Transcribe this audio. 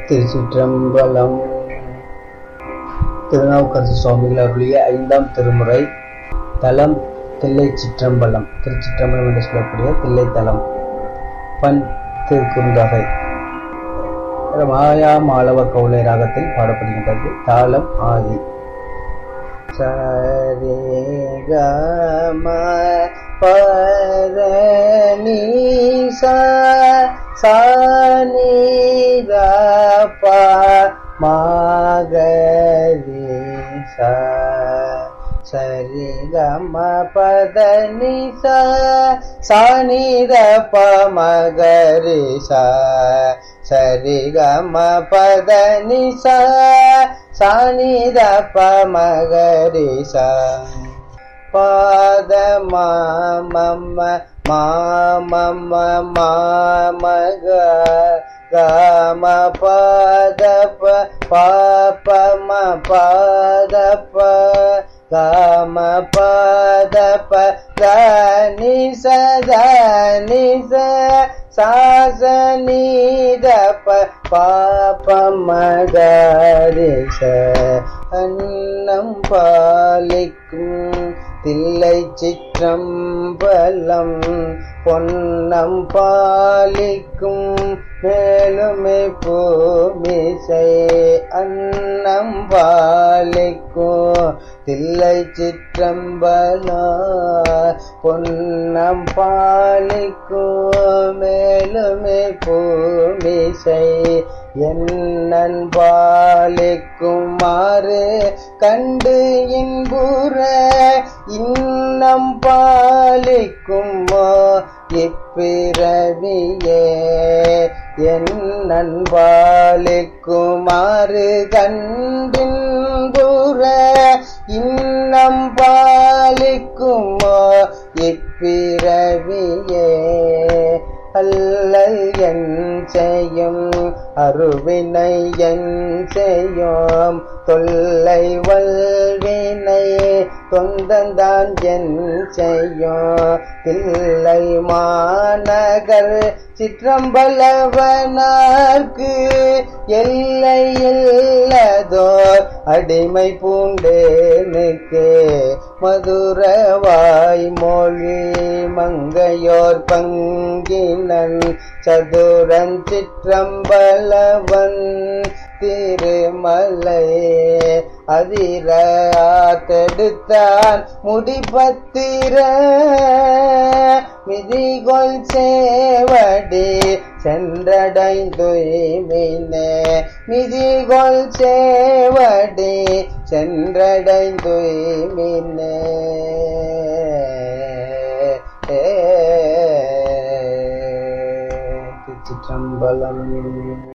திருச்சிற்றம்பலம் திருநாவுக்கரசு சுவாமிகள் அருளிய ஐந்தாம் திருமுறை தலம் தில்லை சிற்றம்பலம் திருச்சிற்றம்பலம் என்று சொல்லக்கூடிய தில்லை தலம் பண் திருக்குறுந்தகை மாயா மாளவ கவுளை ராகத்தில் பாடப்படுகின்றது தாளம் ஆதி சரே கம பர நீ சா சானி த ப மகரி சா சரி கம பத நி சா சானி த ப மகரி சா சரி கம பத நி சா சானி த ப மகரி சா பாத மாமம்ம மாமம்ம மாமக கம பாத ப பாபம பாத ப கம பாத ப தனி சதனி ச சாசனீத ப பாபமகரிச அன்னம் பாலிக்கும் தில்லை சிற்றம்பலம் பொன்னம் பாலிக்கும் மேலுமே பூமிசை அன்னம் பாலிக்கும் தில்லை சிற்றம்பலம் பொன்னம் பாலிக்கும் மேலுமே பூமிசை என்னன் பாலிக்குமாறு கண்டு இன்புற இன்னம் பாலிக்குமோ இப்பிறவியே என் நண்பாலிக்குமாறு கண்டின்புற இன்னம் பாலிக்குமோ இப்பிறவியே அல்லல் என் செய்யும் அருவினை என் செய்யும் தொல்லை வல்வினை தொந்தந்தான் என் செய்யும் தில்லை மாநகர் சிற்றம்பலவனார்க்கு எல்லை இல்லதோர் அடிமை பூண்டேனுக்கு மதுரவாய் மொழி மங்கையோர் பங்கினன் சதுரன் சிற்றம்பலவன் திருமலை அதிர தடுத்தான் முடிபத்திர மிதிகொள் சேவடி சென்றடைந்துய்மினே மிதிகொள் சேவடி சென்றடைந்துய்மினே திருச்சிற்றம்பலம்